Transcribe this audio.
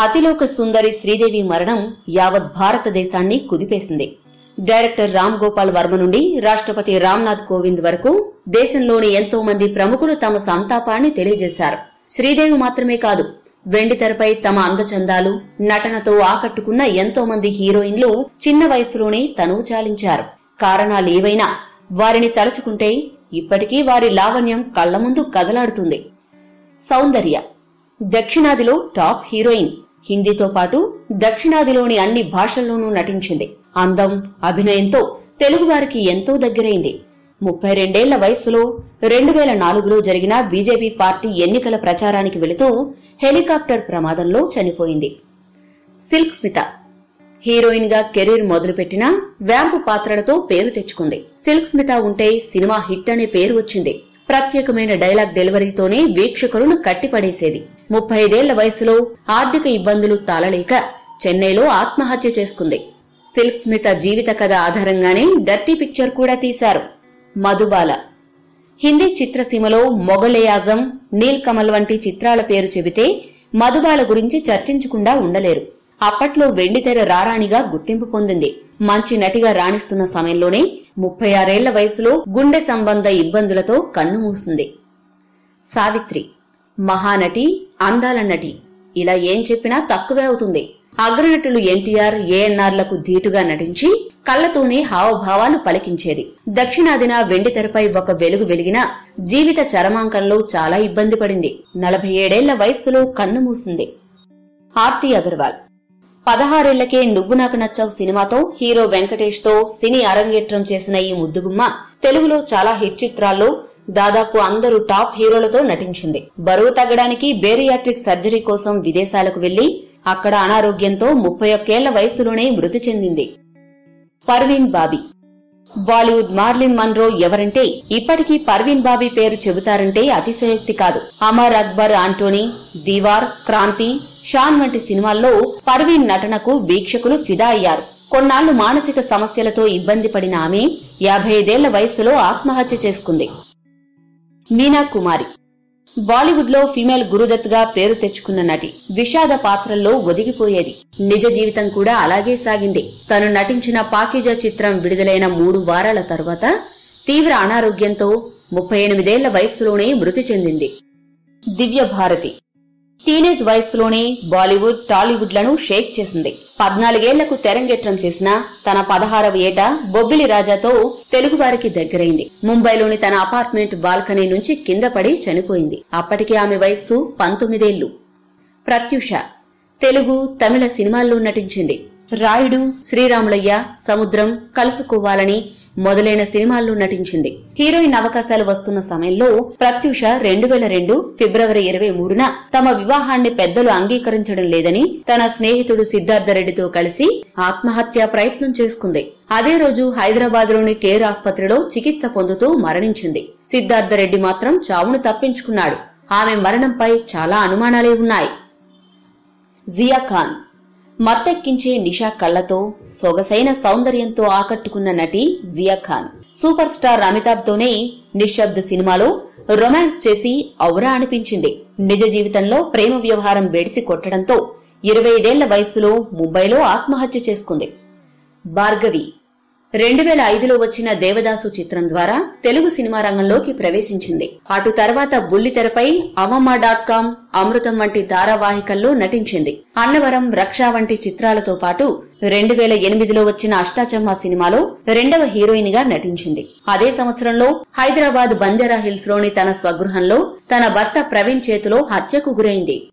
అతిలోక సుందరి శ్రీదేవి మరణం యావత్ భారతదేశాన్ని కుదిపేసింది డైరెక్టర్ రామ్ గోపాల్ వర్మ నుండి రాష్ట్రపతి రామ్నాథ్ కోవింద్ వరకు దేశంలోని ఎంతో మంది ప్రముఖులు తమ సంతాపాన్ని తెలియజేశారు శ్రీదేవి మాత్రమే కాదు వెండి తెరపై తమ అందచందాలు నటనతో ఆకట్టుకున్న ఎంతో మంది హీరోయిన్లు చిన్న వయసులోనే తనువు చాలించారు కారణాలు ఏవైనా వారిని తలుచుకుంటే ఇప్పటికీ వారి లావణ్యం కళ్ల ముందు కదలాడుతుంది సౌందర్య దక్షిణాదిలో టాప్ హీరోయిన్ హిందీతో పాటు దక్షిణాదిలోని అన్ని భాషల్లోనూ నటించింది అందం అభినయంతో తెలుగువారికి ఎంతో దగ్గరైంది ముప్పై రెండేళ్ల వయస్సులో రెండు వేల నాలుగులో జరిగిన బీజేపీ పార్టీ ఎన్నికల ప్రచారానికి వెళుతూ హెలికాప్టర్ ప్రమాదంలో చనిపోయింది సిల్క్ స్మిత హీరోయిన్ గా కెరీర్ మొదలుపెట్టినా వ్యాంపు పాత్రలతో పేరు తెచ్చుకుంది సిల్క్ స్మిత ఉంటే సినిమా హిట్ అనే పేరు వచ్చింది ప్రత్యేకమైన డైలాగ్ డెలివరీతోనే వీక్షకులను కట్టిపడేసేది ముప్పై ఐదేళ్ల వయసులో ఆర్థిక ఇబ్బందులు తాళలేక చెన్నైలో ఆత్మహత్య చేసుకుంది సిల్క్ స్మిత జీవిత కథ ఆధారంగానే డర్టీ పిక్చర్ కూడా తీశారు మధుబాల హిందీ చిత్రసీమలో మొగలే ఆజం నీల్ కమల్ వంటి చిత్రాల పేరు చెబితే మధుబాల గురించి చర్చించకుండా ఉండలేరు అప్పట్లో వెండితెర రారాణిగా గుర్తింపు పొందింది మంచి నటిగా రాణిస్తున్న సమయంలోనే ముప్పై ఆరేళ్ల వయసులో గుండె సంబంధ ఇబ్బందులతో కన్ను మూసింది సావిత్రి మహానటి అందాల నటి ఇలా ఏం చెప్పినా తక్కువే అవుతుంది అగ్రనటులు ఎన్టీఆర్ ఏఎన్ఆర్లకు ధీటుగా నటించి కళ్లతోనే హావభావాలు పలికించేది దక్షిణాదిన వెండితెరపై ఒక వెలుగు వెలిగిన జీవిత చరమాంకంలో చాలా ఇబ్బంది పడింది నలభై ఏడేళ్ల వయస్సులో కన్ను మూసింది ఆర్తి అగర్వాల్ పదహారేళ్లకే నువ్వు నాకు నచ్చావు సినిమాతో హీరో వెంకటేష్ తో సినీ అరంగేట్రం చేసిన ఈ ముద్దుగుమ్మ తెలుగులో చాలా హిట్ చిత్రాల్లో దాదాపు అందరూ టాప్ హీరోలతో నటించింది బరువు తగ్గడానికి బేరియాట్రిక్ సర్జరీ కోసం విదేశాలకు వెళ్లి అక్కడ అనారోగ్యంతో ముప్పై ఒక్కేళ్ల వయసులోనే మృతి చెందింది Parveen Babi Bollywood Marilyn Monroe ఎవరంటే ఇప్పటికీ పర్వీన్ బాబీ పేరు చెబుతారంటే అతిశయోక్తి కాదు అమర్ అక్బర్ ఆంటోనీ దీవార్ క్రాంతి షాన్ వంటి సినిమాల్లో పర్వీన్ నటనకు వీక్షకులు ఫిదా అయ్యారు కొన్నాళ్లు మానసిక సమస్యలతో ఇబ్బంది పడిన ఆమె యాభై ఐదేళ్ల వయసులో ఆత్మహత్య చేసుకుంది మీనా కుమారి బాలీవుడ్ లో ఫీమేల్ గురుదత్ గా పేరు తెచ్చుకున్న నటి విషాద పాత్రల్లో ఒదిగిపోయేది నిజ జీవితం కూడా అలాగే సాగింది తను నటించిన పాకిజా చిత్రం విడుదలైన మూడు వారాల తర్వాత తీవ్ర అనారోగ్యంతో ముప్పై ఎనిమిదేళ్ల వయస్సులోనే మృతి చెందింది దివ్య భారతి టీనేజ్ వయస్సులోనే బాలీవుడ్ టాలీవుడ్ లను షేక్ చేసింది పద్నాలుగేళ్లకు తెరంగేట్రం చేసిన తన పదహారవ ఏట బొబ్బిలి రాజాతో తెలుగువారికి దగ్గరైంది ముంబైలోని తన అపార్ట్మెంట్ బాల్కనీ నుంచి కింద పడి చనిపోయింది అప్పటికి ఆమె వయస్సు పంతొమ్మిదేళ్లు ప్రత్యూష తెలుగు తమిళ సినిమాల్లో నటించింది రాయుడు శ్రీరాములయ్య సముద్రం కలుసుకోవాలని మొదలైన సినిమాల్లో నటించింది హీరోయిన్ అవకాశాలు వస్తున్న సమయంలో ప్రత్యూష రెండు వేల రెండు ఫిబ్రవరి ఇరవై మూడున తమ వివాహాన్ని పెద్దలు అంగీకరించడం లేదని తన స్నేహితుడు సిద్ధార్థరెడ్డితో కలిసి ఆత్మహత్యా ప్రయత్నం చేసుకుంది అదే రోజు హైదరాబాద్లోని కేర్ ఆసుపత్రిలో చికిత్స పొందుతూ మరణించింది సిద్ధార్థరెడ్డి మాత్రం చావును తప్పించుకున్నాడు ఆమె మరణంపై చాలా అనుమానాలే ఉన్నాయి జియా ఖాన్ మత్తెక్కించే నిషా కళ్లతో సొగసైన సౌందర్యంతో ఆకట్టుకున్న నటి జియా ఖాన్ సూపర్ స్టార్ అమితాబ్ తోనే నిశ్శబ్ద సినిమాలో రొమాన్స్ చేసి ఔరా అనిపించింది నిజ జీవితంలో ప్రేమ వ్యవహారం బెడిసి కొట్టడంతో ఇరవై ఐదేళ్ల వయస్సులో ముంబైలో ఆత్మహత్య చేసుకుంది భార్గవి రెండు వేల ఐదులో వచ్చిన దేవదాసు చిత్రం ద్వారా తెలుగు సినిమా రంగంలోకి ప్రవేశించింది అటు తర్వాత బుల్లితెరపై అవమ్మ డాట్ కామ్ అమృతం వంటి ధారావాహికల్లో నటించింది అన్నవరం రక్ష వంటి చిత్రాలతో పాటు రెండు వేల ఎనిమిదిలో వచ్చిన అష్టాచమ్మ సినిమాలో రెండవ హీరోయిన్ గా నటించింది అదే సంవత్సరంలో హైదరాబాద్ బంజారా హిల్స్ లోని తన స్వగృహంలో తన భర్త ప్రవీణ్ చేతిలో హత్యకు గురైంది